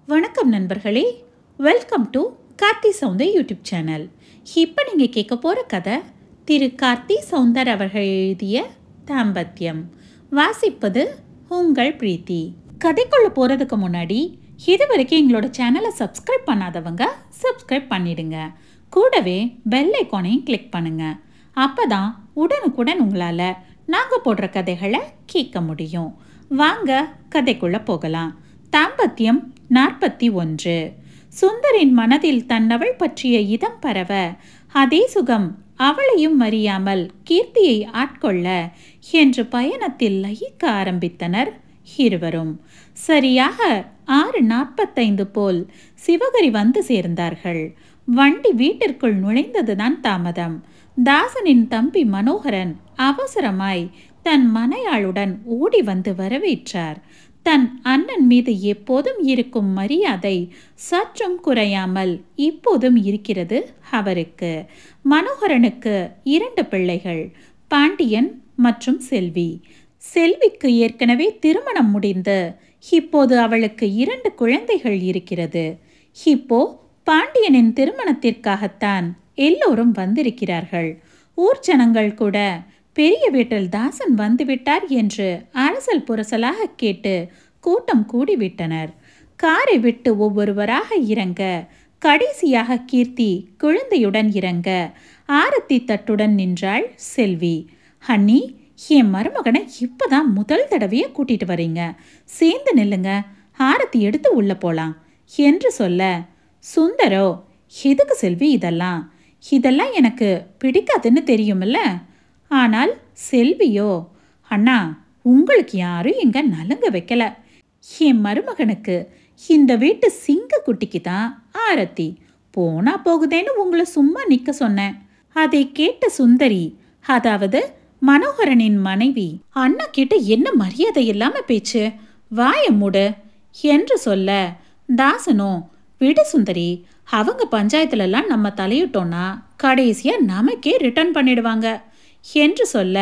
வணக்கம் நண்பர்களே welcome to Karthi Sounder YouTube channel இப்போ நீங்கள் கேட்க போகிற கதை திரு கார்த்தி சவுந்தர் அவர்கள் எழுதிய தாம்பத்தியம் வாசிப்பது உங்கள் பிரீத்தி கதைக்குள்ளே போகிறதுக்கு முன்னாடி இது வரைக்கும் எங்களோட சேனலை சப்ஸ்கிரைப் பண்ணாதவங்க சப்ஸ்கிரைப் பண்ணிடுங்க கூடவே பெல் ஐக்கானையும் கிளிக் பண்ணுங்க அப்போ தான் உடனுக்குடன் உங்களால் நாங்கள் போடுற கதைகளை கேட்க முடியும் வாங்க கதைக்குள்ளே போகலாம் தாம்பத்தியம் நாற்பத்தி ஒன்று சுந்தரின் மனதில் தன்னவள் பற்றிய இதம் பரவ அதே சுகம் அவளையும் அறியாமல் கீர்த்தியை ஆட்கொள்ள என்று பயணத்தில் லயிக்க ஆரம்பித்தனர் இருவரும் சரியாக ஆறு நாற்பத்தைந்து போல் சிவகரி வந்து சேர்ந்தார்கள் வண்டி வீட்டிற்குள் நுழைந்ததுதான் தாமதம் தாசனின் தம்பி மனோகரன் அவசரமாய் தன் மனையாளுடன் ஓடி வந்து வரவேற்றார் தன் அண்ணன் மீது எப்போதும் இருக்கும் மரியாதை சற்றும் குறையாமல் இப்போதும் இருக்கிறது அவருக்கு மனோகரனுக்கு இரண்டு பிள்ளைகள் பாண்டியன் மற்றும் செல்வி செல்விக்கு ஏற்கனவே திருமணம் முடிந்து இப்போது அவளுக்கு இரண்டு குழந்தைகள் இருக்கிறது இப்போ பாண்டியனின் திருமணத்திற்காகத்தான் எல்லோரும் வந்திருக்கிறார்கள் ஊர் ஜனங்கள் கூட பெரிய வீட்டில் தாசன் வந்துவிட்டார் என்று அரசல் புரசலாக கேட்டு கூட்டம் கூடிவிட்டனர் காரை விட்டு ஒவ்வொருவராக இறங்க கடைசியாக கீர்த்தி குழந்தையுடன் இறங்க ஆரத்தி தட்டுடன் நின்றாள் செல்வி ஹன்னி என் மருமகனை இப்பதான் முதல் தடவையே கூட்டிட்டு வரீங்க சேர்ந்து நில்லுங்க ஆரத்தி எடுத்து உள்ள போலாம் என்று சொல்ல சுந்தரோ எதுக்கு செல்வி இதெல்லாம் இதெல்லாம் எனக்கு பிடிக்காதுன்னு தெரியுமில்ல ஆனால் செல்வியோ அண்ணா உங்களுக்கு யாரும் இங்க நலுங்க வைக்கல என் மருமகனுக்கு இந்த வீட்டு சிங்க குட்டிக்கு தான் ஆரத்தி போனா போகுதேன்னு உங்களை சும்மா நிக்க சொன்னேன் அதை கேட்ட சுந்தரி அதாவது மனோகரனின் மனைவி அண்ணா கிட்ட என்ன மரியாதை இல்லாம பேச்சு வாய மூடு என்று சொல்ல தாசனோ விடு சுந்தரி அவங்க பஞ்சாயத்துலலாம் நம்ம தலையிட்டோம்னா கடைசியா நமக்கே ரிட்டர்ன் பண்ணிடுவாங்க என்று சொல்ல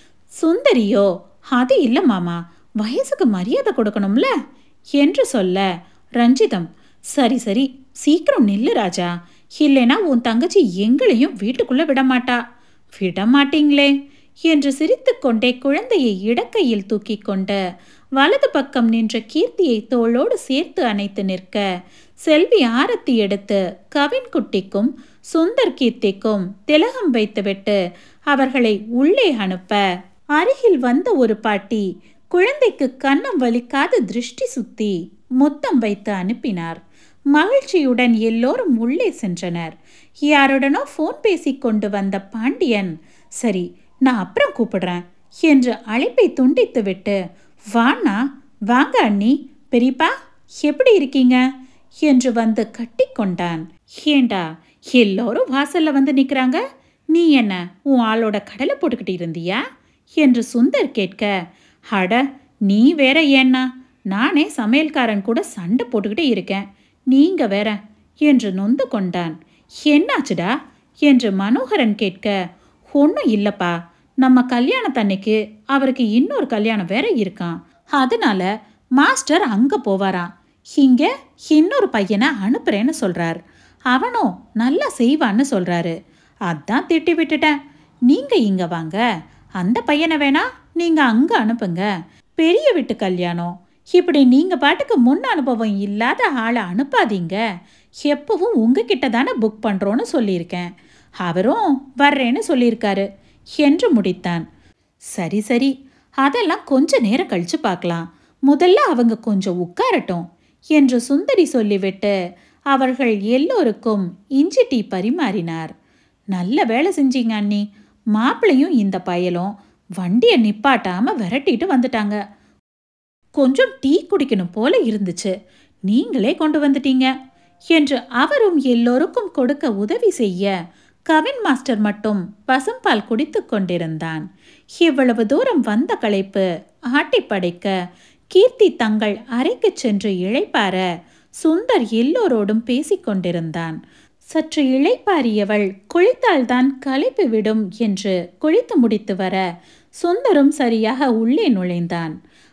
சுந்தரியோ அது இல்லை மாமா வயசுக்கு மரியாதை கொடுக்கணும்ல என்று சொல்ல ரஞ்சிதம் சரி சரி சீக்கிரம் நில்லு ராஜா இல்லைனா உன் தங்கச்சி எங்களையும் வீட்டுக்குள்ள விடமாட்டா விடமாட்டீங்களே என்று சிரித்துக்கொண்டே குழந்தையை இடக்கையில் தூக்கி கொண்டு வலது பக்கம் நின்ற கீர்த்தியை தோளோடு சேர்த்து அணைத்து நிற்க செல்வி ஆரத்தி எடுத்து கவின் குட்டிக்கும் சுந்தர் கீர்த்திக்கும் திலகம் வைத்துவிட்டு அவர்களை உள்ளே அனுப்ப அருகில் வந்த ஒரு பாட்டி குழந்தைக்கு கன்னம் வலிக்காத திருஷ்டி சுத்தி முத்தம் வைத்து அனுப்பினார் மகிழ்ச்சியுடன் எல்லோரும் உள்ளே சென்றனர் யாருடனோ ஃபோன் பேசிக் கொண்டு வந்த பாண்டியன் சரி நான் அப்புறம் கூப்பிடுறேன் என்று அழைப்பை துண்டித்துவிட்டு வாண்ணா வாங்க அண்ணி பெரியப்பா எப்படி இருக்கீங்க என்று வந்து கட்டிக்கொண்டான் ஏண்டா எல்லோரும் வாசல்ல வந்து நிற்கிறாங்க நீ என்ன உன் ஆளோட கடலை போட்டுக்கிட்டு இருந்தியா என்று சுந்தர் கேட்க அட நீ வேற ஏன்னா நானே சமையல்காரன் கூட சண்டை போட்டுக்கிட்டே இருக்கேன் நீங்க வேற என்று நொந்து கொண்டான் என்னாச்சுடா என்று மனோகரன் கேட்க ஒன்றும் இல்லைப்பா நம்ம கல்யாணத்தன்னைக்கு அவருக்கு இன்னொரு கல்யாணம் வேற இருக்கான் அதனால மாஸ்டர் அங்கே போவாராம் இங்க இன்னொரு பையனை அனுப்புறேன்னு சொல்றார் அவனும் நல்லா செய்வான்னு சொல்றாரு அதான் திட்டி விட்டுட்டேன் நீங்க இங்க வாங்க அந்த பையனை வேணா நீங்க அங்க அனுப்புங்க பெரிய வீட்டு கல்யாணம் இப்படி நீங்க பாட்டுக்கு முன் அனுபவம் இல்லாத ஆளை அனுப்பாதீங்க எப்பவும் உங்ககிட்ட தானே புக் பண்றோன்னு சொல்லியிருக்கேன் அவரும் வர்றேன்னு சொல்லியிருக்காரு என்று முடித்தான் சரி சரி அதெல்லாம் கொஞ்ச நேரம் கழிச்சு பார்க்கலாம் முதல்ல அவங்க கொஞ்சம் உட்காரட்டும் என்று சுந்தரி சொல்லிவிட்டு அவர்கள் எல்லோருக்கும் இஞ்சி டீ பரிமாறினார் நல்ல வேலை செஞ்சீங்க அண்ணி மாப்பிளையும் இந்த பயலும் வண்டியை நிப்பாட்டாம விரட்டிட்டு வந்துட்டாங்க கொஞ்சம் டீ குடிக்கணும் போல இருந்துச்சு நீங்களே கொண்டு வந்துட்டீங்க என்று அவரும் எல்லோருக்கும் கொடுக்க உதவி செய்ய கவின் மாஸ்டர் மட்டும் பசும்பால் குடித்து கொண்டிருந்தான் இவ்வளவு தூரம் வந்த களைப்பு ஆட்டி படைக்க கீர்த்தி தங்கள் அறைக்கு சென்று இழைப்பார சுந்தர் எல்லோரோடும் பேசிக்கொண்டிருந்தான் சற்று இளைப்பாறியவள் குளித்தால்தான் களைப்பு விடும் என்று குளித்து முடித்து வர சுந்தரும் சரியாக உள்ளே நுழைந்தான்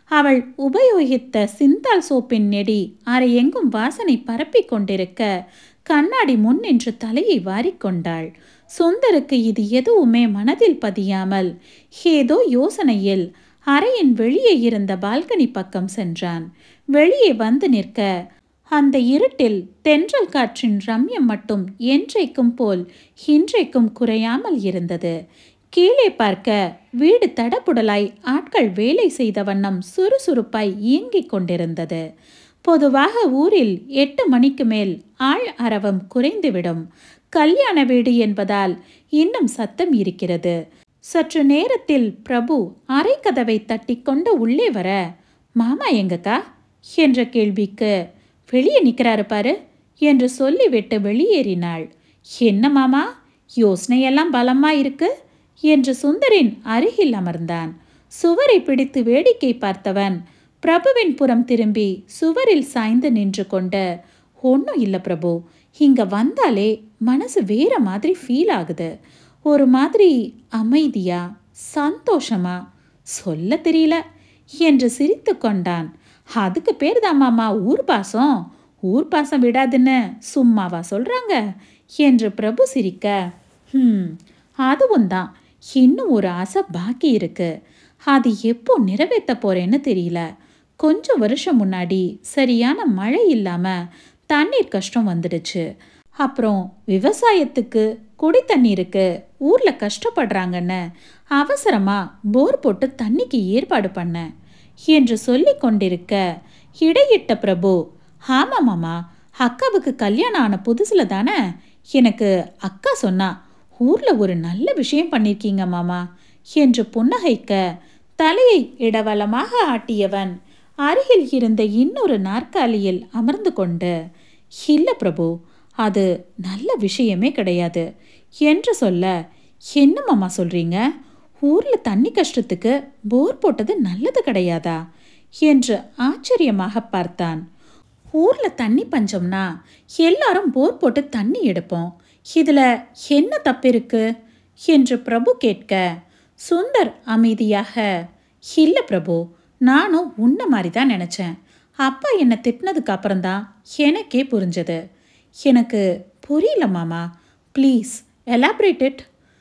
அவள் உபயோகித்த சிந்தால் சோப்பின் நெடி அரை எங்கும் வாசனை பரப்பிக் கொண்டிருக்க கண்ணாடி முன் நின்று தலையை வாரிக்கொண்டாள் சுந்தருக்கு இது எதுவுமே மனதில் பதியாமல் ஏதோ யோசனையில் அறையின் வெளியே இருந்த பால்கனி பக்கம் சென்றான் வெளியே வந்து நிற்க அந்த இருட்டில் தென்றல் காற்றின் ரம்யம் மட்டும் என்றைக்கும் போல் இன்றைக்கும் குறையாமல் இருந்தது கீழே பார்க்க வீடு தடபுடலாய் ஆட்கள் வேலை செய்த வண்ணம் சுறுசுறுப்பாய் இயங்கிக் கொண்டிருந்தது பொதுவாக ஊரில் எட்டு மணிக்கு மேல் ஆள் அரவம் குறைந்துவிடும் கல்யாண வீடு என்பதால் இன்னும் சத்தம் இருக்கிறது சற்று நேரத்தில் பிரபு அரைக்கதவை தட்டிக்கொண்டு உள்ளே வர மாமா எங்கக்கா என்ற கேள்விக்கு வெளியே நிற்கிறாரு பாரு என்று சொல்லிவிட்டு வெளியேறினாள் என்ன மாமா யோசனையெல்லாம் பலமா இருக்கு என்று சுந்தரின் அருகில் அமர்ந்தான் சுவரை பிடித்து வேடிக்கை பார்த்தவன் பிரபுவின் புறம் திரும்பி சுவரில் சாய்ந்து நின்று கொண்டு ஒன்றும் இல்லை பிரபு இங்க வந்தாலே மனசு வேற மாதிரி ஃபீல் ஆகுது ஒரு மாதிரி அமைதியா சந்தோஷமா சொல்ல தெரியல என்று சிரித்து கொண்டான் அதுக்கு பேர் தான் மாமா ஊர் பாசம் ஊர் பாசம் விடாதுன்னு சும்மாவா சொல்றாங்க என்று பிரபு சிரிக்க ஹம் அதுவும் தான் இன்னும் ஒரு ஆசை பாக்கி இருக்கு அது எப்போ நிறைவேற்ற போறேன்னு தெரியல கொஞ்சம் வருஷம் முன்னாடி சரியான மழை இல்லாம தண்ணீர் கஷ்டம் வந்துடுச்சு அப்புறம் விவசாயத்துக்கு குடி தண்ணீருக்கு ஊர்ல கஷ்டப்படுறாங்கன்னு அவசரமா போர் போட்டு தண்ணிக்கு ஏற்பாடு பண்ணேன் என்று சொல்லி கொண்டிருக்க இடையிட்ட பிரபு ஆமா மாமா அக்காவுக்கு கல்யாணம் ஆன புதுசுல தானே எனக்கு அக்கா சொன்னா ஊர்ல ஒரு நல்ல விஷயம் பண்ணிருக்கீங்க மாமா என்று புன்னகைக்க தலையை இடவலமாக ஆட்டியவன் அருகில் இருந்த இன்னொரு நாற்காலியில் அமர்ந்து கொண்டு இல்ல பிரபு அது நல்ல விஷயமே கிடையாது என்று சொல்ல என்ன மாமா சொல்றீங்க ஊர்ல தண்ணி கஷ்டத்துக்கு போர் போட்டது நல்லது கிடையாதா என்று ஆச்சரியமாக பார்த்தான் ஊர்ல தண்ணி பஞ்சம்னா எல்லாரும் போர் போட்டு தண்ணி எடுப்போம் இதுல என்ன தப்பிருக்கு என்று பிரபு கேட்க சுந்தர் அமைதியாக இல்ல பிரபு நானும் உன்ன மாதிரி தான் நினச்சேன் அப்பா என்னை திட்டினதுக்கு அப்புறம்தான் எனக்கே புரிஞ்சது எனக்கு புரியல மாமா ப்ளீஸ் எலாபரேட் இட்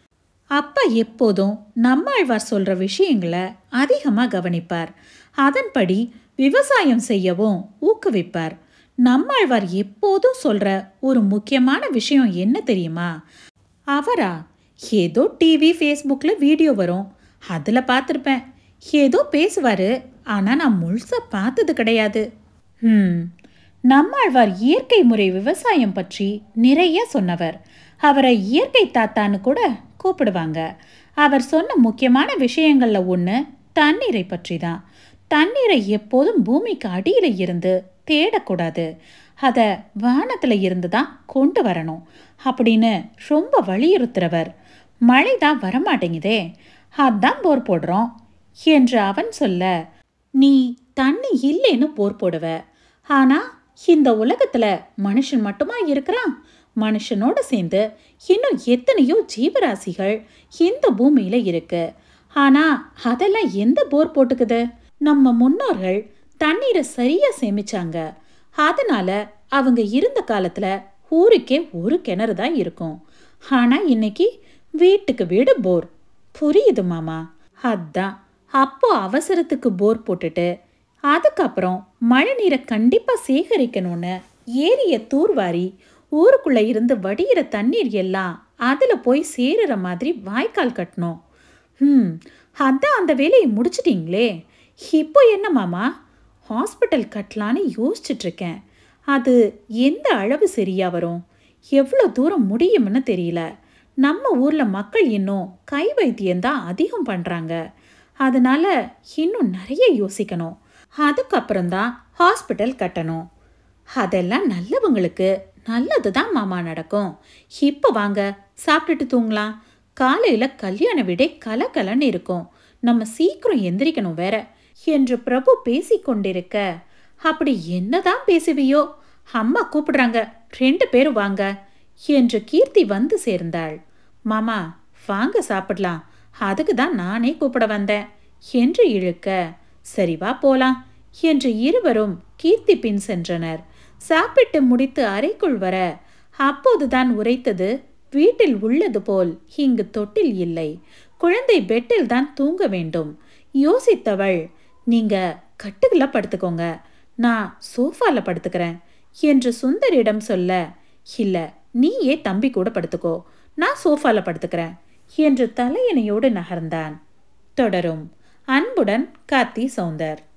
அப்பா எப்போதும் நம்மாழ்வார் சொல்ற விஷயங்களை அதிகமாக கவனிப்பார் அதன்படி விவசாயம் செய்யவும் ஊக்குவிப்பார் நம்மாழ்வார் எப்போதும் சொல்ற ஒரு முக்கியமான விஷயம் என்ன தெரியுமா அவரா ஏதோ டிவி ஃபேஸ்புக்கில் வீடியோ வரும் அதில் பார்த்துருப்பேன் ஏதோ பேசுவார் ஆனால் நான் முழுசாக பார்த்தது கிடையாது ம் நம்மாழ்வார் இயற்கை முறை விவசாயம் பற்றி நிறைய சொன்னவர் அவரை இயற்கை தாத்தான்னு கூட கூப்பிடுவாங்க அவர் சொன்ன முக்கியமான விஷயங்கள்ல ஒன்று தண்ணீரை பற்றி தான் தண்ணீரை எப்போதும் பூமிக்கு அடியில் இருந்து தேடக்கூடாது அதை வானத்தில் இருந்து தான் கொண்டு வரணும் அப்படின்னு ரொம்ப வலியுறுத்துறவர் மழை தான் வரமாட்டேங்குதே அதான் போர் போடுறோம் என்று அவன் சொல்ல நீ தண்ணி இல்லைன்னு போர் போடுவ ஆனா இந்த உலகத்துல மனுஷன் மட்டுமா இருக்கிறான் மனுஷனோட சேர்ந்து இன்னும் எத்தனையோ ஜீவராசிகள் இந்த பூமியில இருக்கு ஆனா அதெல்லாம் எந்த போர் போட்டுக்குது நம்ம முன்னோர்கள் தண்ணீரை சரியா சேமிச்சாங்க அதனால அவங்க இருந்த காலத்துல ஊருக்கே ஒரு கிணறு தான் இருக்கும் ஆனா இன்னைக்கு வீட்டுக்கு வீடு போர் புரியுது மாமா அதான் அப்போ அவசரத்துக்கு போர் போட்டுட்டு அதுக்கப்புறம் மழை நீரை கண்டிப்பா சேகரிக்கணும்னு ஏரிய தூர்வாரி ஊருக்குள்ள இருந்து வடிகிற தண்ணீர் எல்லாம் அதுல போய் சேருற மாதிரி வாய்க்கால் கட்டணும் ம் அதான் அந்த வேலையை முடிச்சிட்டீங்களே இப்போ என்ன மாமா ஹாஸ்பிட்டல் கட்டலான்னு யோசிச்சுட்டு இருக்கேன் அது எந்த அளவு சரியா வரும் எவ்வளோ தூரம் முடியும்னு தெரியல நம்ம ஊர்ல மக்கள் இன்னும் கை வைத்தியம்தான் அதிகம் பண்றாங்க அதனால இன்னும் நிறைய யோசிக்கணும் அதுக்கப்புறம்தான் ஹாஸ்பிட்டல் கட்டணும் அதெல்லாம் நல்லவங்களுக்கு நல்லது தான் மாமா நடக்கும் இப்போ வாங்க சாப்பிட்டுட்டு தூங்கலாம் காலையில கல்யாண விடை கலகலன்னு இருக்கும் நம்ம சீக்கிரம் எந்திரிக்கணும் வேற என்று பிரபு பேசிக்கொண்டிருக்க அப்படி என்னதான் பேசுவியோ அம்மா கூப்பிடுறாங்க ரெண்டு பேரும் வாங்க என்று கீர்த்தி வந்து சேர்ந்தாள் மாமா வாங்க சாப்பிடலாம் அதுக்கு தான் நானே கூப்பிட வந்தேன் என்று இழுக்க சரி வா போலாம் என்று இருவரும் கீர்த்தி பின் சென்றனர் சாப்பிட்டு முடித்து அறைக்குள் வர அப்போதுதான் உரைத்தது வீட்டில் உள்ளது போல் இங்கு தொட்டில் இல்லை குழந்தை பெட்டில் தான் தூங்க வேண்டும் யோசித்தவள் நீங்க கட்டுக்குள்ள படுத்துக்கோங்க நான் சோஃபால படுத்துக்கிறேன் என்று சுந்தரிடம் சொல்ல இல்ல நீயே தம்பி கூட படுத்துக்கோ நான் சோஃபால படுத்துக்கிறேன் என்று தலையணையோடு நகர்ந்தான் தொடரும் அன்புடன் கார்த்தி சௌந்தர்